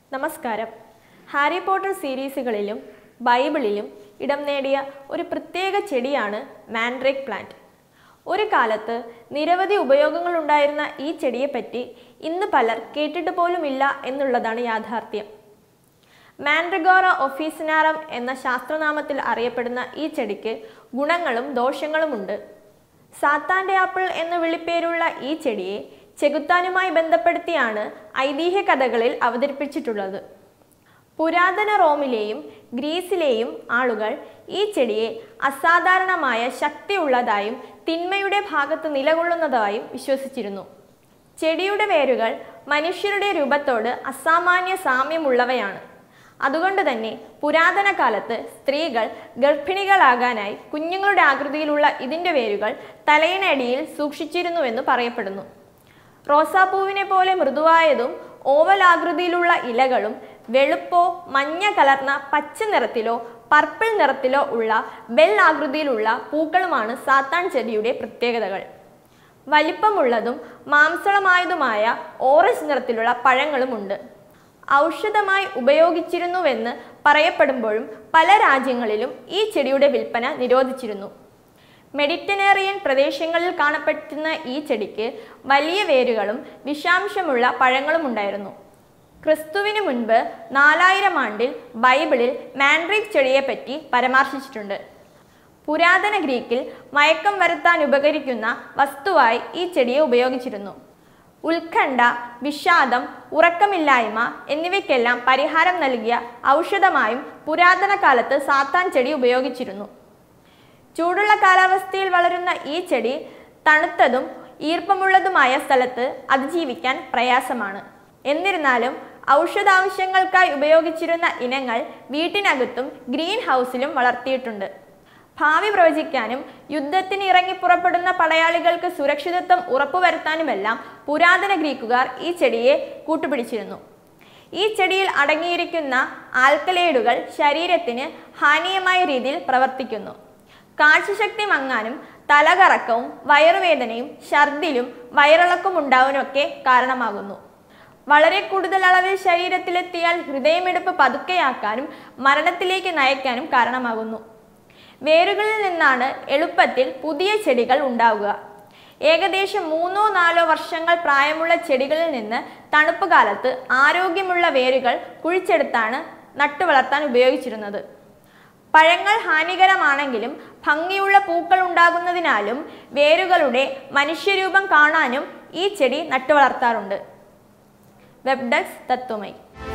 നമസ്കാരം Harry Potter സീരീസുകളിലും ബൈബിളിലും ഇടം നേടിയ ഒരു പ്രത്യേക ചെടിയാണ് മാൻഡ്രേക്ക് പ്ലാന്റ് ഒരു കാലത്ത് നിരവധി ഉപയോഗങ്ങളുണ്ടായിരുന്ന ഈ ചെടിയെപ്പറ്റി ഇന്ന് പലർ കേട്ടിട്ട് പോലുമില്ല എന്നുള്ളതാണ് യാഥാർത്ഥ്യം മാൻഡ്രഗോറ ഒഫീസിനാറം എന്ന ശാസ്ത്രനാമത്തിൽ അറിയപ്പെടുന്ന ഈ ചെടിക്ക് ഗുണങ്ങളും ദോഷങ്ങളുമുണ്ട് സാത്താന്റെ ആപ്പിൾ എന്ന വിളിപ്പേരുള്ള ഈ ചെടിയെ ചെകുത്താനുമായി ബന്ധപ്പെടുത്തിയാണ് ഐതിഹ്യ കഥകളിൽ അവതരിപ്പിച്ചിട്ടുള്ളത് പുരാതന റോമിലെയും ഗ്രീസിലെയും ആളുകൾ ഈ ചെടിയെ അസാധാരണമായ ശക്തിയുള്ളതായും തിന്മയുടെ ഭാഗത്ത് നിലകൊള്ളുന്നതായും വിശ്വസിച്ചിരുന്നു ചെടിയുടെ വേരുകൾ മനുഷ്യരുടെ രൂപത്തോട് അസാമാന്യ സാമ്യമുള്ളവയാണ് അതുകൊണ്ട് തന്നെ പുരാതന കാലത്ത് സ്ത്രീകൾ ഗർഭിണികളാകാനായി കുഞ്ഞുങ്ങളുടെ ആകൃതിയിലുള്ള ഇതിൻ്റെ വേരുകൾ തലയിനടിയിൽ സൂക്ഷിച്ചിരുന്നുവെന്ന് പറയപ്പെടുന്നു റോസാപ്പൂവിനെ പോലെ മൃദുവായതും ഓവൽ ആകൃതിയിലുള്ള ഇലകളും വെളുപ്പോ മഞ്ഞ കലർന്ന പച്ച നിറത്തിലോ പർപ്പിൾ നിറത്തിലോ ഉള്ള ബെൽ ആകൃതിയിലുള്ള പൂക്കളുമാണ് സാത്താൻ ചെടിയുടെ പ്രത്യേകതകൾ വലിപ്പമുള്ളതും മാംസളമായതുമായ ഓറഞ്ച് നിറത്തിലുള്ള പഴങ്ങളുമുണ്ട് ഔഷധമായി ഉപയോഗിച്ചിരുന്നുവെന്ന് പറയപ്പെടുമ്പോഴും പല രാജ്യങ്ങളിലും ഈ ചെടിയുടെ വിൽപ്പന നിരോധിച്ചിരുന്നു മെഡിറ്ററേനിയൻ പ്രദേശങ്ങളിൽ കാണപ്പെട്ടിരുന്ന ഈ ചെടിക്ക് വലിയ വേരുകളും വിഷാംശമുള്ള പഴങ്ങളും ഉണ്ടായിരുന്നു ക്രിസ്തുവിന് മുൻപ് നാലായിരം ആണ്ടിൽ ബൈബിളിൽ മാൻഡ്രിക് ചെടിയെപ്പറ്റി പരാമർശിച്ചിട്ടുണ്ട് പുരാതന ഗ്രീക്കിൽ മയക്കം വരുത്താൻ ഉപകരിക്കുന്ന വസ്തുവായി ഈ ചെടിയെ ഉപയോഗിച്ചിരുന്നു ഉത്കണ്ഠ വിഷാദം ഉറക്കമില്ലായ്മ എന്നിവയ്ക്കെല്ലാം പരിഹാരം നൽകിയ ഔഷധമായും പുരാതന കാലത്ത് സാത്താൻ ചെടി ഉപയോഗിച്ചിരുന്നു ചൂടുള്ള കാലാവസ്ഥയിൽ വളരുന്ന ഈ ചെടി തണുത്തതും ഈർപ്പമുള്ളതുമായ സ്ഥലത്ത് അതിജീവിക്കാൻ പ്രയാസമാണ് എന്നിരുന്നാലും ഔഷധാവശ്യങ്ങൾക്കായി ഉപയോഗിച്ചിരുന്ന ഇനങ്ങൾ വീട്ടിനകത്തും ഗ്രീൻ ഹൗസിലും വളർത്തിയിട്ടുണ്ട് ഭാവി പ്രവചിക്കാനും യുദ്ധത്തിന് ഇറങ്ങി പുറപ്പെടുന്ന പടയാളികൾക്ക് സുരക്ഷിതത്വം ഉറപ്പുവരുത്താനുമെല്ലാം പുരാതന ഗ്രീക്കുകാർ ഈ ചെടിയെ കൂട്ടുപിടിച്ചിരുന്നു ഈ ചെടിയിൽ അടങ്ങിയിരിക്കുന്ന ആൽക്കലേഡുകൾ ശരീരത്തിന് ഹാനിയമായ രീതിയിൽ പ്രവർത്തിക്കുന്നു കാഴ്ചശക്തി മങ്ങാനും തലകറക്കവും വയറുവേദനയും ഛർദിലും വയറിളക്കം ഉണ്ടാവാനൊക്കെ കാരണമാകുന്നു വളരെ കൂടുതൽ അളവിൽ ശരീരത്തിലെത്തിയാൽ ഹൃദയമിടിപ്പ് പതുക്കെയാക്കാനും മരണത്തിലേക്ക് നയിക്കാനും കാരണമാകുന്നു വേരുകളിൽ നിന്നാണ് എളുപ്പത്തിൽ പുതിയ ചെടികൾ ഉണ്ടാവുക ഏകദേശം മൂന്നോ നാലോ വർഷങ്ങൾ പ്രായമുള്ള ചെടികളിൽ നിന്ന് തണുപ്പ് കാലത്ത് ആരോഗ്യമുള്ള വേരുകൾ കുഴിച്ചെടുത്താണ് നട്ടുവളർത്താൻ ഉപയോഗിച്ചിരുന്നത് പഴങ്ങൾ ഹാനികരമാണെങ്കിലും ഭംഗിയുള്ള പൂക്കൾ ഉണ്ടാകുന്നതിനാലും വേരുകളുടെ മനുഷ്യരൂപം കാണാനും ഈ ചെടി നട്ടുവളർത്താറുണ്ട് വെബ് ഡെസ്ക് തത്വമൈ